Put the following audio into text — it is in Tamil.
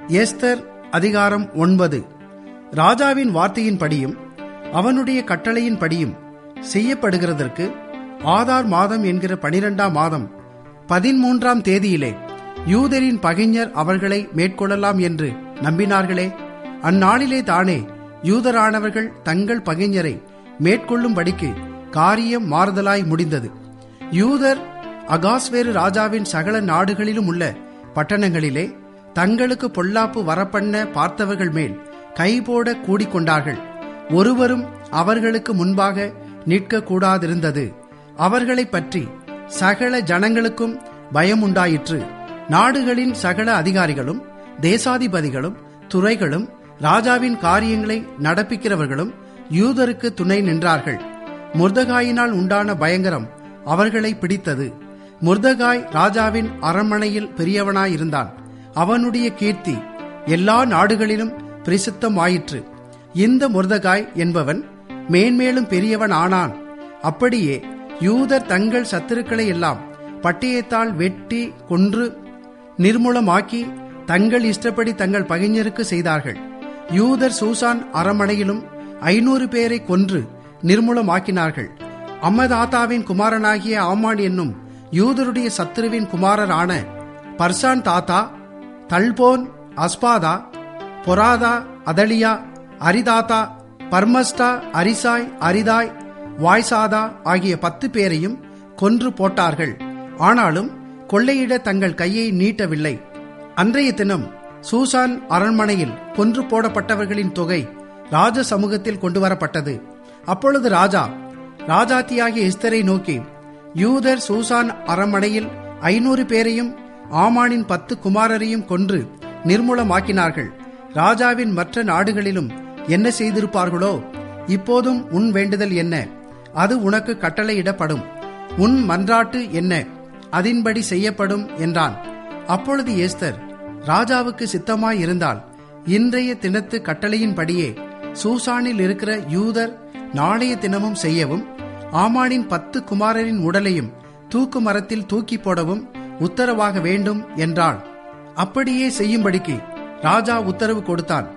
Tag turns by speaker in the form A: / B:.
A: ஏஸ்தர் அதிகாரம் ஒன்பது ராஜாவின் வார்த்தையின்படியும் அவனுடைய கட்டளையின்படியும் செய்யப்படுகிறதற்கு ஆதார் மாதம் என்கிற பனிரெண்டாம் மாதம் பதிமூன்றாம் தேதியிலே யூதரின் பகைஞர் அவர்களை மேற்கொள்ளலாம் என்று நம்பினார்களே அந்நாளிலே தானே யூதரானவர்கள் தங்கள் பகைஞரை மேற்கொள்ளும்படிக்கு காரியம் மாறுதலாய் முடிந்தது யூதர் அகாஸ்வேரு ராஜாவின் சகல நாடுகளிலும் உள்ள பட்டணங்களிலே தங்களுக்கு பொல்லாப்பு வரப்பண்ண பார்த்தவர்கள் மேல் கைபோட கூடிக்கொண்டார்கள் ஒருவரும் அவர்களுக்கு முன்பாக நிற்க கூடாதிருந்தது அவர்களைப் பற்றி சகல ஜனங்களுக்கும் பயம் உண்டாயிற்று நாடுகளின் சகல அதிகாரிகளும் தேசாதிபதிகளும் துறைகளும் ராஜாவின் காரியங்களை நடப்பிக்கிறவர்களும் யூதருக்கு துணை நின்றார்கள் முர்தகாயினால் உண்டான பயங்கரம் அவர்களை பிடித்தது முர்தகாய் ராஜாவின் அரண்மனையில் பெரியவனாயிருந்தான் அவனுடைய கீர்த்தி எல்லா நாடுகளிலும் பிரசித்தமாயிற்று இந்த முர்தகாய் என்பவன் மேன்மேலும் பெரியவன் ஆனான் அப்படியே யூதர் தங்கள் சத்துருக்களை எல்லாம் பட்டயத்தால் வெட்டி கொன்று நிர்மூலமாக்கி தங்கள் இஷ்டப்படி தங்கள் பகைஞருக்கு செய்தார்கள் யூதர் சூசான் அரமனையிலும் ஐநூறு பேரை கொன்று நிர்மூலமாக்கினார்கள் அம்மதாத்தாவின் குமாரனாகிய ஆமான் என்னும் யூதருடைய சத்துருவின் குமாரரான பர்சான் தாத்தா தல்போன் அஸ்பாதா பொராதா அதலியா அரிதாத்தா பர்மஸ்டா அரிசாய் அரிதாய் வாய்சாதா ஆகிய பத்து பேரையும் கொன்று போட்டார்கள் ஆனாலும் கொள்ளையிட தங்கள் கையை நீட்டவில்லை அன்றைய தினம் சூசான் அரண்மனையில் கொன்று போடப்பட்டவர்களின் தொகை ராஜ சமூகத்தில் கொண்டு வரப்பட்டது அப்பொழுது ராஜா ராஜாத்தியாகிய எஸ்தரை நோக்கி யூதர் சூசான் அரண்மனையில் ஐநூறு பேரையும் ஆமானின் பத்து குமாரரையும் கொன்று நிர்மூலமாக்கினார்கள் ராஜாவின் மற்ற நாடுகளிலும் என்ன செய்திருப்பார்களோ இப்போதும் உன் வேண்டுதல் என்ன அது உனக்கு கட்டளையிடப்படும் உன் மன்றாட்டு என்ன அதின்படி செய்யப்படும் என்றான் அப்பொழுது ஏஸ்தர் ராஜாவுக்கு சித்தமாய் இருந்தால் இன்றைய தினத்து கட்டளையின்படியே சூசானில் இருக்கிற யூதர் நாளைய தினமும் செய்யவும் ஆமானின் பத்து குமாரரின் உடலையும் தூக்கு மரத்தில் தூக்கி போடவும் உத்தரவாக வேண்டும் என்றாள் அப்படியே செய்யும்படிக்கு ராஜா உத்தரவு கொடுத்தான்